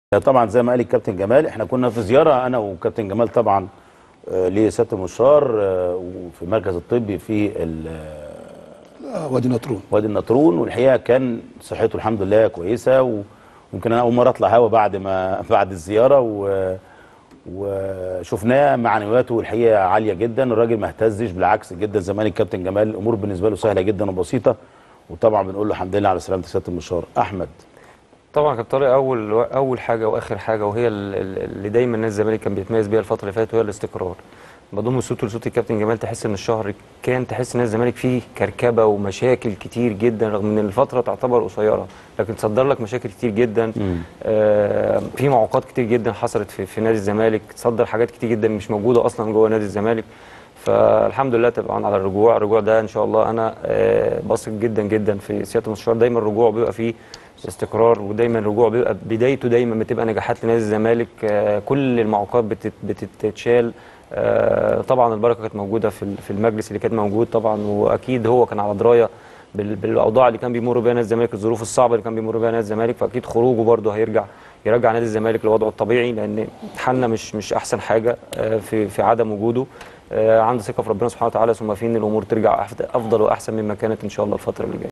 طبعا زي ما قال الكابتن جمال احنا كنا في زياره انا وكابتن جمال طبعا آه، لسياده المستشار آه، وفي المركز الطبي في ال- آه، وادي نطرون وادي النطرون والحقيقه كان صحته الحمد لله كويسه و- ويمكن انا اول مره اطلع هوا بعد ما بعد الزياره و وشفناه معنوياته الحقيقه عاليه جدا الراجل ما اهتزش بالعكس جدا زمان الكابتن جمال الامور بالنسبه له سهله جدا وبسيطه وطبعا بنقول له الحمد لله على سلامه سياده المستشار احمد طبعا كابتن طارق اول اول حاجه واخر حاجه وهي ال- ال- اللي دايما نادي الزمالك كان بيتميز بيها الفتره اللي فاتت وهي الاستقرار بضم صوته لصوت الكابتن جمال تحس ان الشهر كان تحس ان نادي الزمالك فيه كركبه ومشاكل كتير جدا رغم ان الفتره تعتبر قصيره لكن تصدر لك مشاكل كتير جدا آه في معوقات كتير جدا حصلت في, في نادي الزمالك تصدر حاجات كتير جدا مش موجوده اصلا جوه نادي الزمالك فالحمد لله طبعا على الرجوع الرجوع ده ان شاء الله انا آه بثق جدا جدا في سياده المستشار دايما الرجوع بيبقى فيه استقرار ودايما الرجوع بيبقى بدايته دايما بتبقى نجاحات لنادي الزمالك آه كل المعوقات بتت- بتتشال آه طبعا البركه كانت موجوده في ال- في المجلس اللي كان موجود طبعا واكيد هو كان على درايه بال- بالاوضاع اللي كان بيمر بيها نادي الزمالك الظروف الصعبه اللي كان بيمر بيها نادي الزمالك فاكيد خروجه برده هيرجع يرجع نادي الزمالك لوضعه الطبيعي لان حالنا مش مش احسن حاجه آه، في في عدم وجوده آه، عندي ثقه في ربنا سبحانه وتعالى ثم في ان الامور ترجع أفضل- افضل واحسن مما كانت ان شاء الله الفتره اللي جايه